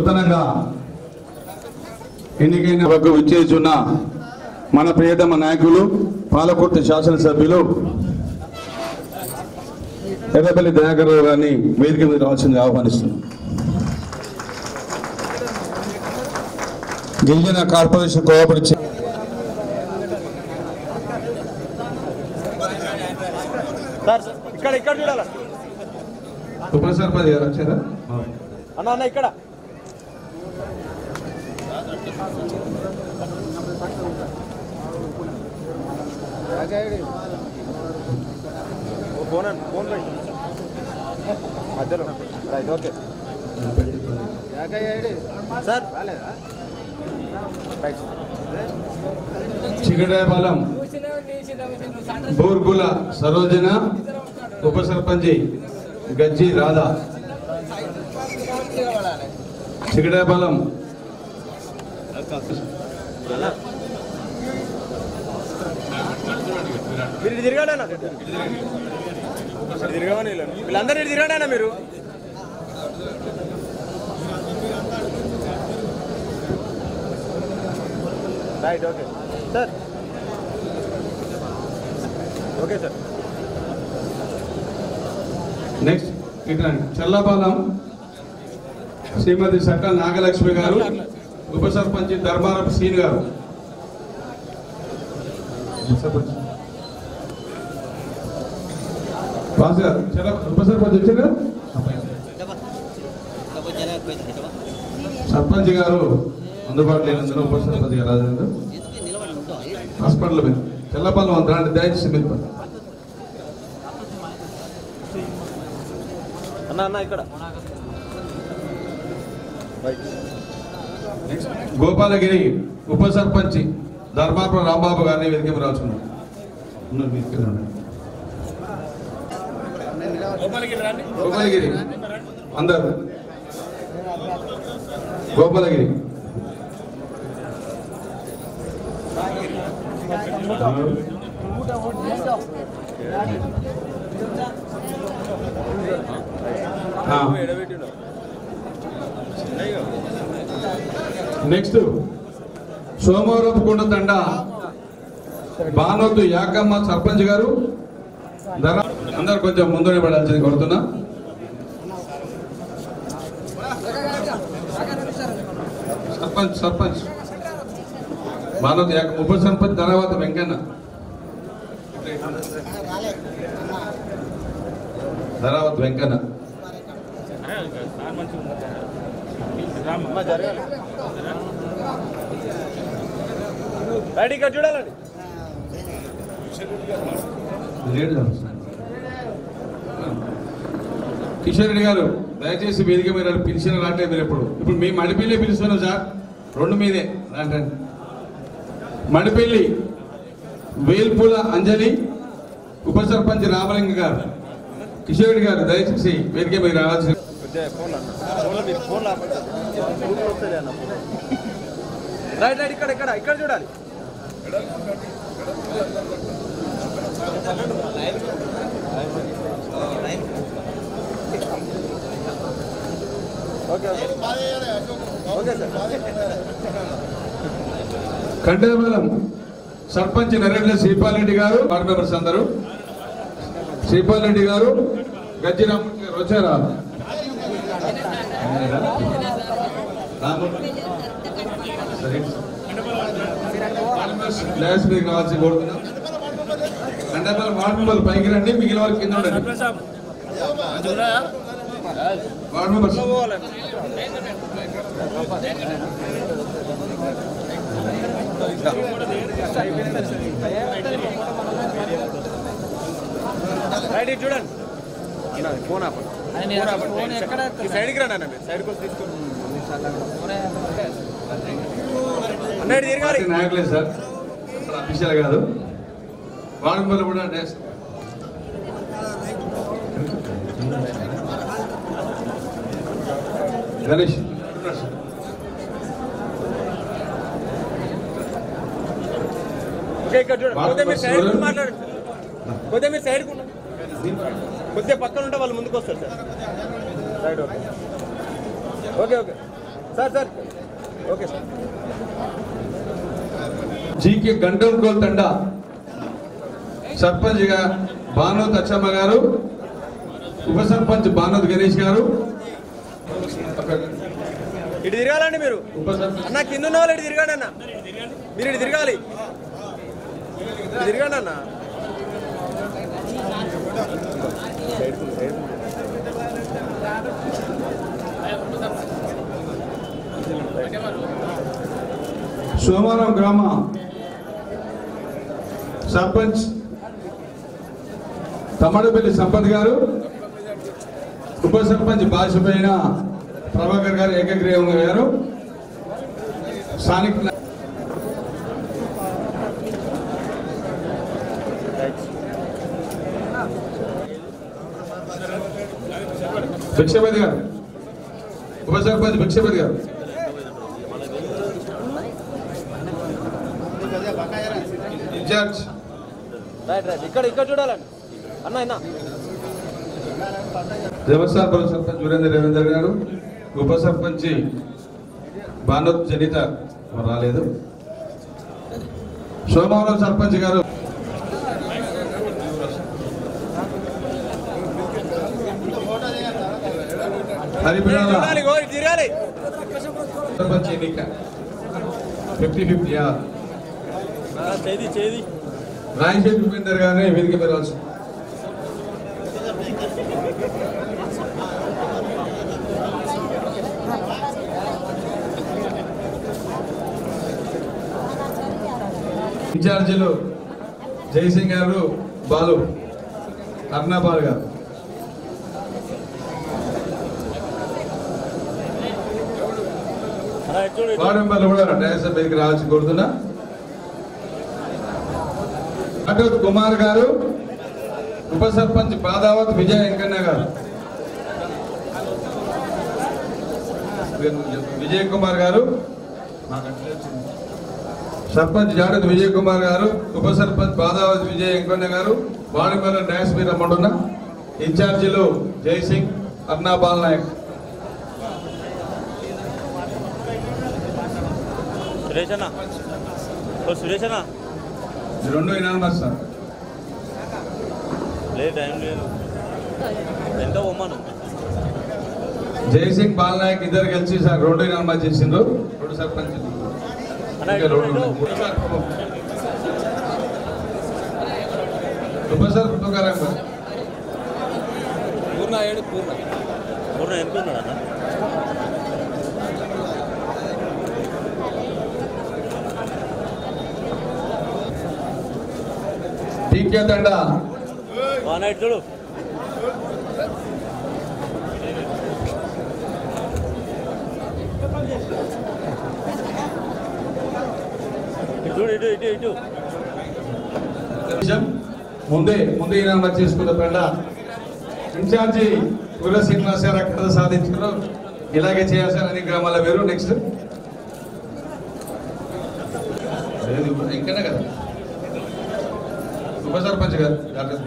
నూతనంగా ఎన్నికైన వరకు విచ్చేస్తున్న మన ప్రియతమ నాయకులు పాలకుర్తి శాసనసభ్యులు ఎర్రపల్లి దయాకర్ రావు గారిని వేదిక మీద రావాల్సింది ఆహ్వానిస్తున్నాం గిరిజన కార్పొరేషన్ కోఆపరేటివ్ సార్ ఇక్కడ ఇక్కడ చూడాలి ఉప సర్పంచ్ గారు వచ్చారా అన్న అన్న ఇక్కడ ఓ ఫోన్ అండి ఫోన్ రండి మధ్యలో right okay sir right Chigadayapalem Borgula Sarojana ఉప సర్పంచి గజ్జి రాధా చిగడాయపాలెం మీరు ఇటు తిరగండి అన్న ఇటు తిరగమని వీళ్ళని. వీళ్ళందరూ ఇటు తిరగండి అన్న మీరు right okay sir okay sir next ఇట్లా చల్లపాలెం శ్రీమతి సకల్ నాగలక్ష్మి గారు ఉప సర్పంచ్ ధర్మారపు సీన్ గారు సర్పంచ్. బాస్ గారు చల్ల ఉప సర్పంచ్ వచ్చారు సర్పంచ్ గారు అందుబాటులో లేనందున ఉప సర్పంచ్ గారు రాజేంద్ర హాస్పిటల్ మీద చల్లపాలెం అంతా అంటే దయచేసి మీరు అన్న అన్న ఇక్కడ రైట్ గోపాలగిరి ఉప సర్పంచ్ ధర్మాపురం రాంబాబు గారిని వెతికి రాల్చున్నాం గోపాలగిరి అందరు గోపాలగిరి ఆ. ఎడబెట్టిండు నెక్స్ట్ సోమవారపు కొండ తండ బానోతు యాకమ్మ సర్పంచ్ గారు ధర అందరు కొంచెం ముందునే పడాల్సింది కొడుతున్నా సర్పంచ్ సర్పంచ్ బానోతు యాక ఉప సర్పంచ్ ధనవాత వెంకన్న ధరావత్ వెంకన్న అమ్మ జరగాలి రైట్ ఇక్కడ చూడాలండి లేడు కదా. కిషోర్ రెడ్డి గారు దయచేసి వేదిక మీద పిలిచిన రావట్లేదు మీరు ఎప్పుడు ఇప్పుడు మేము మడిపెల్లి పిలుస్తున్నాం సార్ రెండు మీదే రండి, రండి. మడిపెల్లి వేల్పుల అంజలి ఉప సర్పంచ్ రామలింగ గారు కిషోర్ రెడ్డి గారు దయచేసి వేదిక మీద రావాల్సిన కొద్దిగా ఫోన్ అన్న ఫోన్లో మీరు ఫోన్ ఆపండి గ్రూప్లో వస్తుంది అన్న రైట్ రైట్ ఇక్కడ ఇక్కడ ఇక్కడ చూడాలి ఓకే ఓకే సార్ కంటేబలం సర్పంచ్ నరేంద్ర శ్రీపాల్ రెడ్డి గారు వార్డు మెంబర్స్ అందరూ శ్రీపాల్ రెడ్డి గారు గజ్జి రామూర్తి గారు వచ్చారా రామూర్తి. సరే. గ్లాస్ మీద కావాల్సి కోరుతున్నాం కంటేబలం వార్డు మెంబర్లు పైకి రండి మిగిలిన వారికి కింద ఉండండి వార్డు మెంబర్స్ పోవాలండి రైట్ ఇటు చూడండి ఈయన ఫోన్ ఆపండి ఫోన్ ఆపండి ఈ సైడ్కి రండి అన్న మీరు సైడ్కి వచ్చి తీసుకోండి అన్నయ్య తిరగాలి పార్టీ నాయకులే సార్ అక్కడ అఫీషియల్ కాదు వార్డు మెంబర్లు కూడా డాష్ గణేష్ ఓకే ఇక్కడ చూడండి కొద్దిగా మీరు సైడ్ కు మాట్లాడండి కొద్దిగా మీరు సైడ్ కు కొద్దిగా పక్కన ఉంటే వాళ్ళు ముందుకు వస్తారు sir right okay okay okay sir sir okay sir GK Gantamkol Thanda sarpanch గా భానోత్ అచ్చమ్మ గారు ఉప సర్పంచ్ భానోత్ గణేష్ గారు ఇటు తిరగాలండి మీరు ఉప సర్పంచ్ అన్న కింద ఉన్న వాళ్ళు ఇటు తిరగండి అన్న మీరు ఇటు తిరగాలి ఇటు తిరగండి అన్న సోమవారం గ్రామ సర్పంచ్ తమ్మడపల్లి సంపత్ గారు ఉప సర్పంచ్ బాసిపోయిన ప్రభాకర్ గారు ఏకగ్రీవం గారు స్థానిక నా- భిక్షపతి గారు ఉప సర్పంచ్ భిక్షపతి గారు ఇన్ఛార్జ్ రైట్ రైట్ ఇక్కడ ఇక్కడ చూడాలండి అన్న అన్న దేవస్థానపురం సర్పంచ్ వీరేంద్ర రవీంద్ర గారు ఉప సర్పంచ్ భానత్ జనిత రాలేదు సోమవారం సర్పంచ్ గారు హరిపిడాల చూడాలి గో ఇటు తిరగాలి సర్పంచ్ ఎన్నిక ఫిఫ్టీ ఫిఫ్టీ చేది చేది రాయశేఖర్ ఉపేందర్ గారిని వేదిక మీద రావచ్చు ఇన్ఛార్జీలు జయసింగ్ గారు బాలు అర్ణాబాల్ గారు చూడు వార్డు మెంబర్లు కూడా డయాస్ మీదకి రావాల్సి కోరుతున్నా అటోత్ కుమార్ గారు ఉప సర్పంచ్ బాదావత్ విజయ వెంకన్న గారు విజయ్ కుమార్ గారు సర్పంచ్ జాడత్ విజయ్ కుమార్ గారు ఉప సర్పంచ్ బాదావత్ విజయ్ వెంకన్న గారు వార్డు మెంబర్ డయాస్ మీద రమ్మంటున్నా ఇన్ఛార్జీలు జయసింగ్ అర్నాబాల్ నాయక్ సురేష్ అన్న ఓ సురేష్ అన్న ఈ రెండు ఇనానమస్ సార్ లేదు టైం లేదు ఎంత పొమ్మను జయసింగ్ బాలనాయక్ ఇద్దరు కలిసి సార్ రెండు ఇనామా చేసిండ్రు రెండు సర్పంచ్ అన్న ఇంకా ఇటు రెండు ఇటు. ఉన్నాయి. ఉప సర్పంచ్ తుకారాం గారు. పూర్ణ ఏడు పూర్ణ పూర్ణ ఎనుకున్నాడు అన్న టీకే తండ వన్ నైట్ చూడు ఇటు చూడు ఇటు ఇటు ఇటు నిమిషం ముందే ముందే ఇనామా చేసుకున్న పెండ ఇన్ఛార్జి కుల శ్రీనివాస కథ సాధించారు ఇలాగే చేయాలి సార్ అన్ని గ్రామాల వేరు నెక్స్ట్ ఇంకనే కదా ఉప సర్పంచ్ గారు డాక్టర్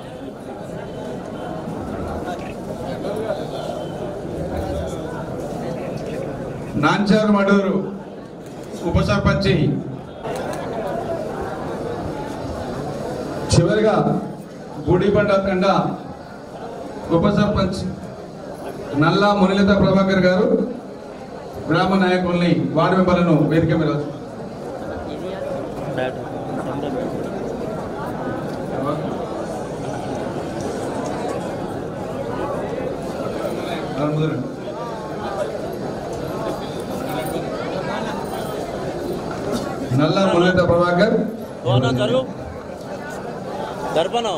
నాంచారు మడూరు ఉప సర్పంచి చివరిగా గుడిబండ తండ ఉప సర్పంచ్ నల్లా మునిలత ప్రభాకర్ గారు గ్రామ నాయకుల్ని వార్డు మెంబర్లను వేదిక మీద బ్యాట్ సెంటర్ నల్లా మునిలత ప్రభాకర్ ఓ అన్న చల్లు దర్పణ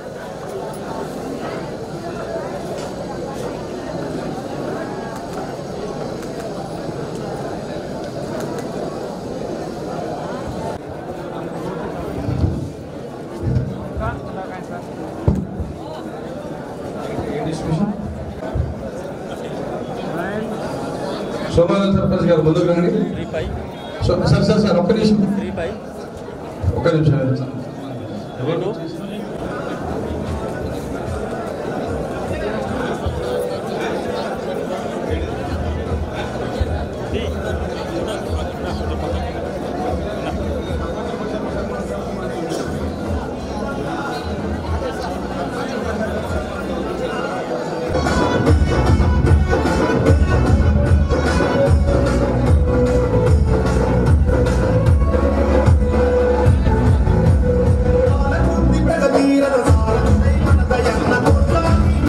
సోమవారం సర్పంచ్ గారు ముందుకు రండి three five so- sir sir sir ఒక్క నిమిషం త్రీ ఫైవ్ ఒక్క నిమిషం త్రీ టూ